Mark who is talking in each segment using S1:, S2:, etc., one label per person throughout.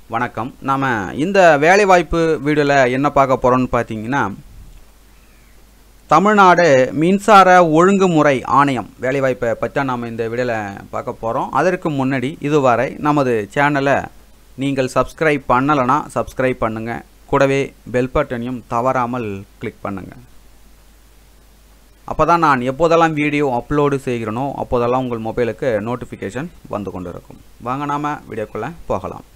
S1: வணக்கம் நாம் இந்த வேலைவாய்ப்பு வீடியோவில் என்ன பார்க்க போகிறோம்னு பார்த்தீங்கன்னா தமிழ்நாடு மின்சார ஒழுங்குமுறை ஆணையம் வேலைவாய்ப்பை பற்றி தான் நாம் இந்த வீடியோவில் பார்க்க போகிறோம் அதற்கு முன்னாடி இதுவரை நமது சேனலை நீங்கள் சப்ஸ்கிரைப் பண்ணலைன்னா சப்ஸ்கிரைப் பண்ணுங்கள் கூடவே பெல் பட்டனையும் தவறாமல் கிளிக் பண்ணுங்கள் அப்போ தான் நான் எப்போதெல்லாம் வீடியோ அப்லோடு செய்கிறேனோ அப்போதெல்லாம் உங்கள் மொபைலுக்கு நோட்டிஃபிகேஷன் வந்து கொண்டு இருக்கும் வாங்க நாம் வீடியோக்குள்ளே போகலாம்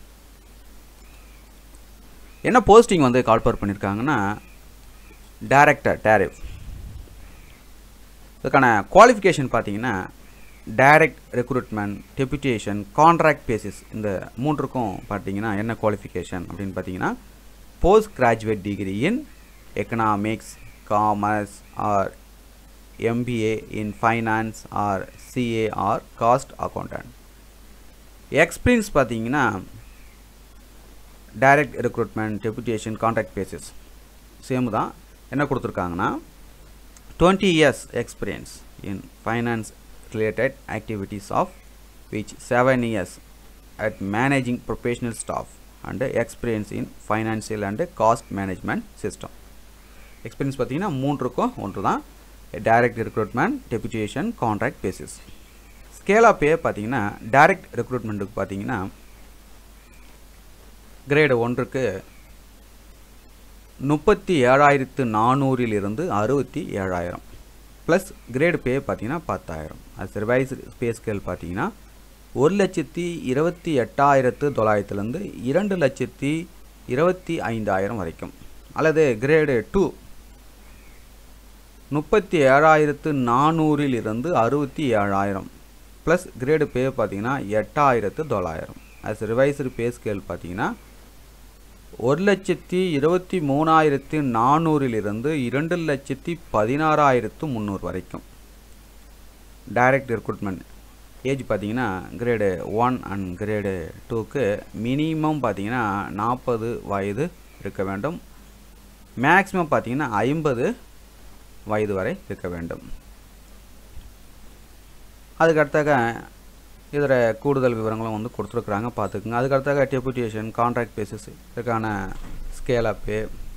S1: என்ன போஸ்டிங் வந்து கால்பர் பண்ணியிருக்காங்கன்னா டைரக்டர் டேரிஃப் இதுக்கான குவாலிஃபிகேஷன் பார்த்தீங்கன்னா direct recruitment deputation contract basis இந்த மூன்றுக்கும் பார்த்தீங்கன்னா என்ன குவாலிஃபிகேஷன் அப்படின்னு பார்த்தீங்கன்னா post graduate degree in economics commerce or MBA in finance or CA or cost accountant experience பார்த்தீங்கன்னா direct recruitment deputation contract basis same தான் என்ன கொடுத்துருக்காங்கன்னா twenty years experience in finance related activities of which seven years at managing professional staff and experience in financial and cost management system experience பார்த்தீங்கன்னா மூன்றுக்கும் ஒன்று தான் direct recruitment deputation contract basis scale of pay பார்த்தீங்கன்னா direct ரெக்ரூட்மெண்ட்டுக்கு பார்த்தீங்கன்னா grade ஒன்றுக்கு முப்பத்தி ஏழாயிரத்து நானூறிலிருந்து அறுபத்தி ஏழாயிரம் ப்ளஸ் கிரேடு பே பார்த்தீங்கன்னா பத்தாயிரம் அது ரிவைஸ் பே ஸ்கேல் பார்த்தீங்கன்னா ஒரு லட்சத்தி இருபத்தி எட்டாயிரத்து தொள்ளாயிரத்துலேருந்து இரண்டு லட்சத்தி இருபத்தி ஐந்தாயிரம் வரைக்கும் அல்லது கிரேடு டூ முப்பத்தி ஏழாயிரத்து நானூறிலிருந்து அறுபத்தி ஏழாயிரம் ப்ளஸ் கிரேடு பே பார்த்தீங்கன்னா எட்டாயிரத்து தொள்ளாயிரம் அஸ் ரிவைஸ்டு பே ஸ்கேல் பார்த்தீங்கன்னா ஒரு லட்சத்தி இருபத்தி மூணாயிரத்து நானூறிலிருந்து இரண்டு லட்சத்தி பதினாறாயிரத்து முந்நூறு வரைக்கும் டைரக்ட் ரெக்ரூட்மெண்ட் ஏஜ் பார்த்தீங்கன்னா கிரேடு ஒன் அண்ட் கிரேடு டூக்கு மினிமம் பார்த்தீங்கன்னா நாற்பது வயது இருக்க வேண்டும் மேக்ஸிமம் பார்த்தீங்கன்னா ஐம்பது வயது வரை இருக்க வேண்டும் அதுக்கடுத்தாக இதில் கூடுதல் விவரங்களும் வந்து கொடுத்துருக்குறாங்க பார்த்துக்குங்க அதுக்கடுத்தாக டெபுட்டேஷன் கான்ட்ராக்ட் பேசிஸ் இதுக்கான ஸ்கேல் அப்பு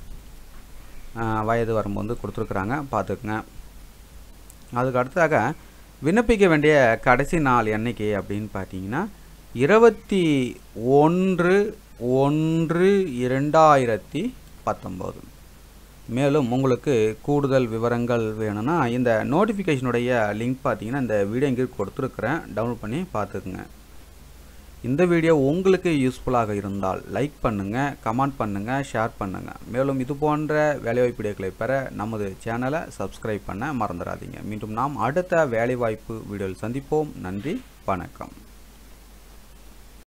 S1: வயது வரம்பு வந்து கொடுத்துருக்குறாங்க பார்த்துக்குங்க அதுக்கு அடுத்ததாக விண்ணப்பிக்க வேண்டிய கடைசி நாள் என்னைக்கு அப்படின்னு பார்த்தீங்கன்னா இருபத்தி ஒன்று ஒன்று இரண்டாயிரத்தி பத்தொம்போது மேலும் உங்களுக்கு கூடுதல் விவரங்கள் வேணும்னா இந்த நோட்டிஃபிகேஷனுடைய லிங்க் பார்த்தீங்கன்னா இந்த வீடியோ இங்கே கொடுத்துருக்குறேன் டவுன்லோட் பண்ணி பார்த்துக்குங்க இந்த வீடியோ உங்களுக்கு யூஸ்ஃபுல்லாக இருந்தால் லைக் பண்ணுங்கள் கமெண்ட் பண்ணுங்கள் ஷேர் பண்ணுங்கள் மேலும் இது போன்ற வேலைவாய்ப்பு வீடியோக்களை பெற நமது சேனலை சப்ஸ்கிரைப் பண்ண மறந்துடாதீங்க மீண்டும் நாம் அடுத்த வேலைவாய்ப்பு வீடியோவில் சந்திப்போம் நன்றி வணக்கம்